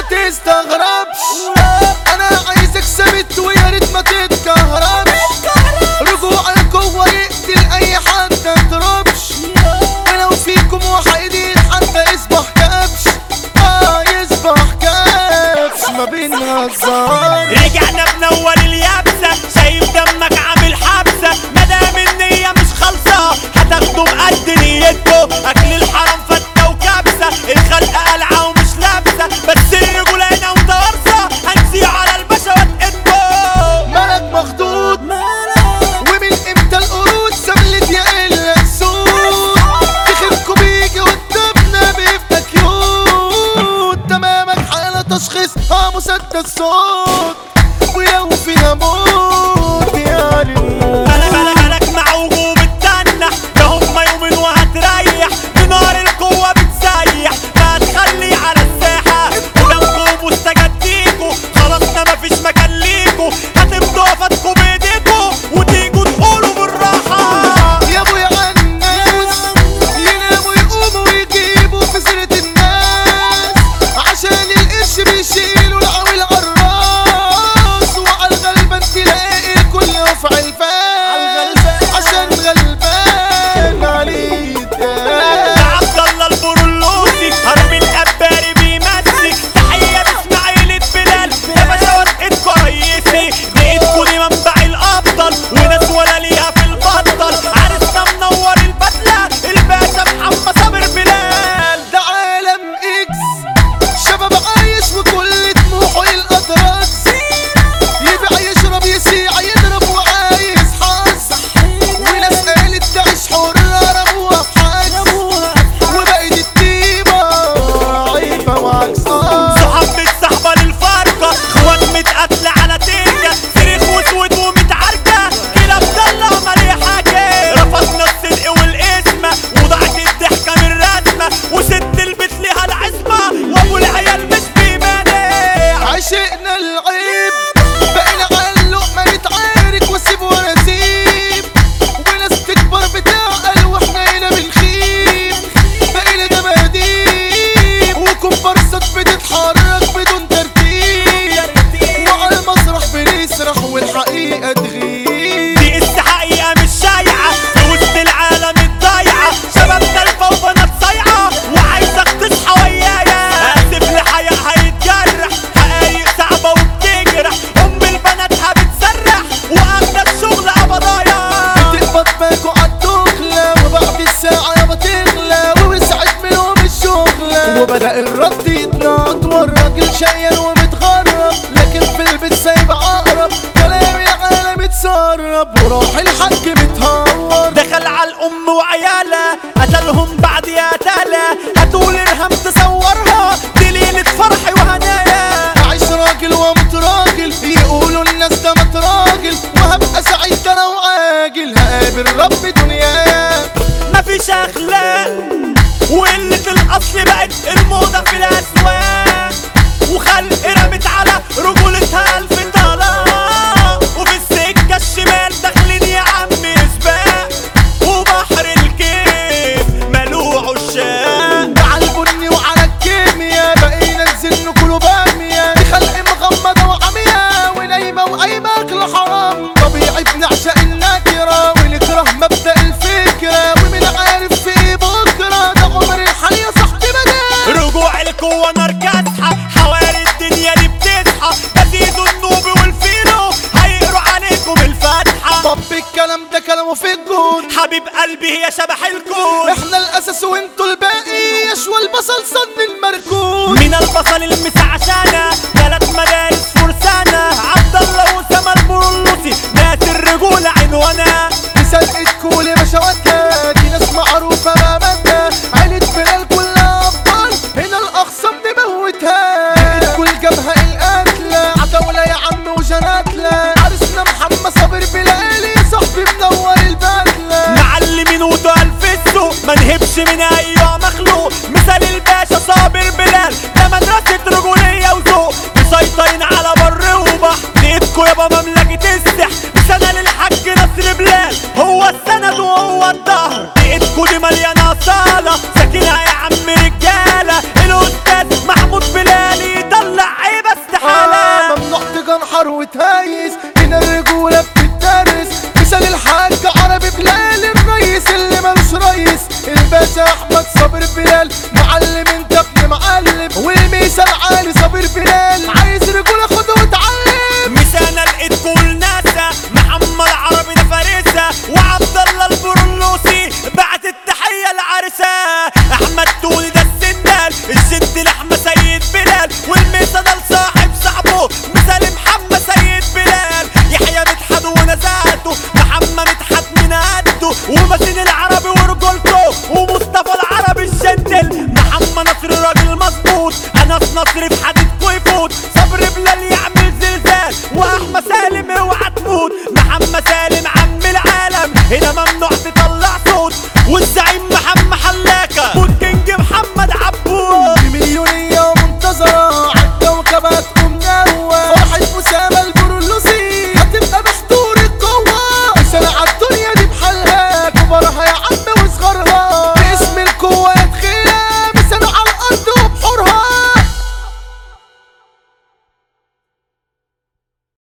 تستغربش انا عايزك ثابت ويا ريت ما تتكهربش رجوعك هو يقتل اي حد تضربش ولو فيكم وحيدين حتى يصبح كبش اه يصبح كبش ما بنهزر رجعنا بنور اليابسة شايف دمك عامل حبسة مدام النية مش خالصة هتاخدوا بقد نيتكم أكل الحرام فتة وكبسة الخلق قلعة ومش لابسة بس الرجولة هنا متوارثة هنسيع على البشوات ايدكم مالك مخدود ومن امتى القرود سملت يا الا السود تخفكوا بيجي قدامنا بيبقى كيوت تمامك حالة تشخيص اه مسدس صوت ولو فيها موت يا للموت بلا بلا بالك مع وجوب التنة ده هما يومين وهتريح بنار القوة بتسيح فهتخلي على الساحة قدامكم مستجديكوا خلاصنا مفيش مكان ليكوا هتبدوا فاتكوا بايديكوا وتيجوا تقولوا بالراحة يا ابو يا عناس يناموا يقوموا ويجيبوا في سيرة الناس عشان القرش بيشيلوا العويل عالراس وعلى الغلبان تلاقي الكل يرفع الفاس عشان غلبان عليه ده عبد الله البرولوسي هرم الأباري بيمسي تحية لإسماعيل بلال يا باشا وثقتكوا ريسي لقيتكوا دي منبع الأبطال وناس ولا ليها في البطل عرسنا منور البدلة الباشا محمد صابر بلال ده عالم اكس شباب عايش وكل طموحه الادراكس يبيع يشرب يسيع يضرب وعايز حظ وناس قالت تعيش حرة رموها في حجز وبقت الطيبة عيبة وعكسها صحاب متصاحبة للفرقة اخوات متقاتلة على تيكة صريخ واسود ومتعاركة كده بطلع مالي حاجة رفضنا الصدق والاسمة وضاعت الضحكة من رسمة وست البيت ليها العزمة وابو العيال مش بيمانع عشقنا العيب بقينا على اللقمة نتعارك واسيب وانا اسيب وناس تكبر بتعقل واحنا هنا بنخيب بقينا دباديب وكومبارسات بتتحرك بدون ترتيب وعلى المسرح بنسرح والحقيقة تغيب دي اس حقيقة مش شايعة في وسط العالم الضايعة شبابنا الفوضى صايعة وعايزك تصحى ويايا اسف لحياة هيتجرح حقايق صعبة وبتجرح ام البناتها بتسرح واغلى الشغل قبضايا تقبض باكو عالدخلة وبعد الساعة يابا تغلى ووسعت منهم الشغلة وبدأ الرد يتنط والراجل شيال ومتغرب لكن في البيت سايب عقرب كلام العالم اتسرب وروح الحاج متهور دخل على الام وعيالها قتلهم بعد يا تالا هتقول ارهام تصورها دي ليلة فرح وهنايا عايش راجل ومت راجل يقولوا الناس ده متراجل وهبقى سعيد ده انا وعاجل هقابل رب دنياه مفيش اخلاق وقلة الاصل بقت الموضة في الاسواق وخلق رمت على رجولتها الف طلاق وفي السكة الشمال داخلين يا عم سباق وبحر الكيف ملوع الشاق على البني وعلى الكيمياء بقينا ننزل ناكله بامية دي خلق مغمضة وعمية ونايمة وقايمة أكل حرام طبيعي بنعشق النكرة ونكره مبدأ الفكرة ومن عارف في إيه بكرة ده عمر الحال يا صاحبي بدأ رجوع القوة نار كاسحة حواري الدنيا دي بتصحى تزيدوا النوب والفينو هيقروا عليكم الفاتحة طب الكلام ده كلامه في الجون حبيب قلبي هي شبح الكون احنا الأساس وانتوا الباقي يشوى البصل صن المركون من البصل المسعشانة ثلاث مدارس فرسانة عبد الله وسام البرولوسي ناس الرجولة عنوانة مسابقة كول بشواتها دي ناس معروفة بأمانها عيلة بلال كلها أبطال هنا الأخصام نموتها كل جبهة القتلة عتاولة يا عم وجناتلة عرسنا محمد صابر بلالي صاحبي منور البدلة معلمين وتقال في السوق ما نهبش من اي مخلوق مثال الباشا صابر بلال ده مدرسة رجولية وذوق مسيطرين على بر وبحر لقيتكوا يابا مملكة السحر سنة للحاج نصر بلال هو السند وهو الظهر لقيتكوا دي مليانة صالة ساكنها يا عم رجالة الأستاذ محمود بلال يطلع وتهيس هنا الرجولة بتدرس مثال الحاج عربي بلال الريس اللي ملوش ريس الباشا احمد صابر بلال معلم انت ابن معلم والميسال عالي صابر بلال عايز رجولة خد وتعلم مسانا لقيت كل ناسا محمد عربي ده فارسة وعبد الله البرلوسي بعت التحية لعرسة احمد تولي ده السندال الست لحمة سيد بلال والميسا ده